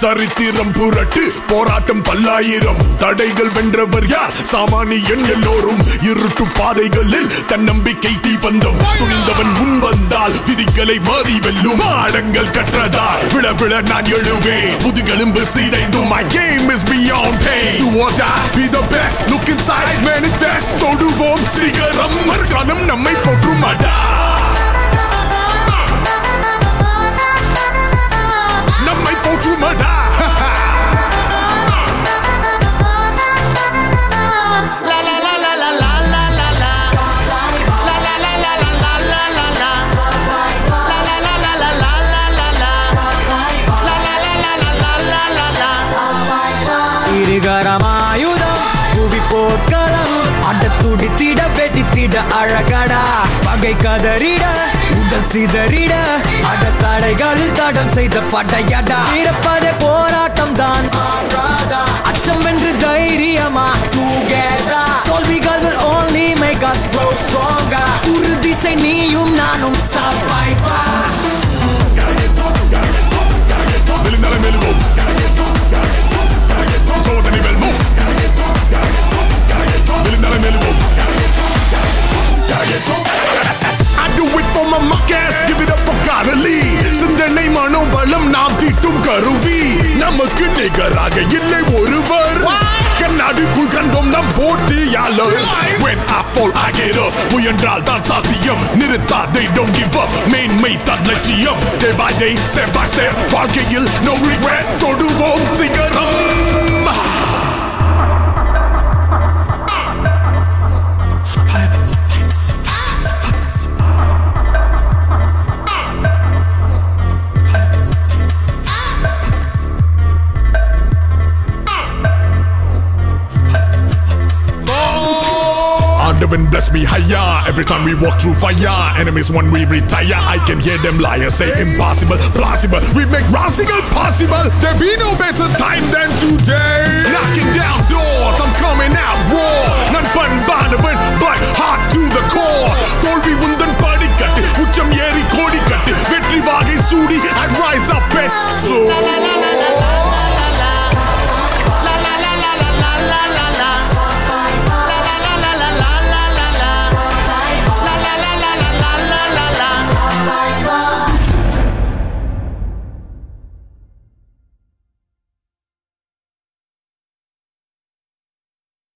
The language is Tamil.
சரித்திரம் புரட்டு போராட்டம் பல்லாயிரம் தடைகள் வென்றவர் யார் சாமானியன் எல்லோரும் இருட்டு பாதைகளில் தன்னம்பிக்கை தீபந்தம் துணிந்தவன் முன் வந்தால் விதிகளை மாறி வெல்லும் பாடங்கள் கற்றதால் விழ விழ நான் எழுவேன் முதுகெலும்பு சீதைந்தும் my game is beyond pain do or die be the best look inside manifest தொடுவோம் சிகரம் மறுகாலம் நம்மை போற்றுமாடா நம்மை போற்றுமாடா La la la la la la la la la. La la la la la la la la la. La la la la la la la la la. La la la la la la la la la. இருகரமாயுதம் புவி போர்க்களம் அட துடித்திட வெடித்திட அழகடா பகை கதறிட உடல் சிதறிட அட தடைகளில் தடம் செய்த படையடா இருப்பதே போராட்டம் தான் அச்சம் என்று தைரியமா together தோல்விகள் will only make us grow stronger உறுதிசை நீயும் நானும் survivor விழுந்தாலும் வெல்வோம் சோதனை வெல்வோம் விழுந்தாலும் வெல்வோம் I do it for my muckers, give it up for Carly சிந்தனை மனோபலம் நாம் தீட்டும் கருவி நமக்கு நிகராக இல்லை ஒருவர் கண்ணாடிக்குள் கண்டோம் நம் போட்டியாளர் When I fall I get up முயன்றால் தான் சாத்தியம் நிறுத்தாதே don't give up மேன்மை தான் லட்சியம் Day by day step by step வாழ்க்கையில் no regrets தொடுவோம் சிகரம் Underwind bless me higher every time we walk through fire. Enemies when we retire, I can hear them liars say impossible, plausible. We make radical possible. There be no better time than today. Knocking down doors, I'm coming out raw.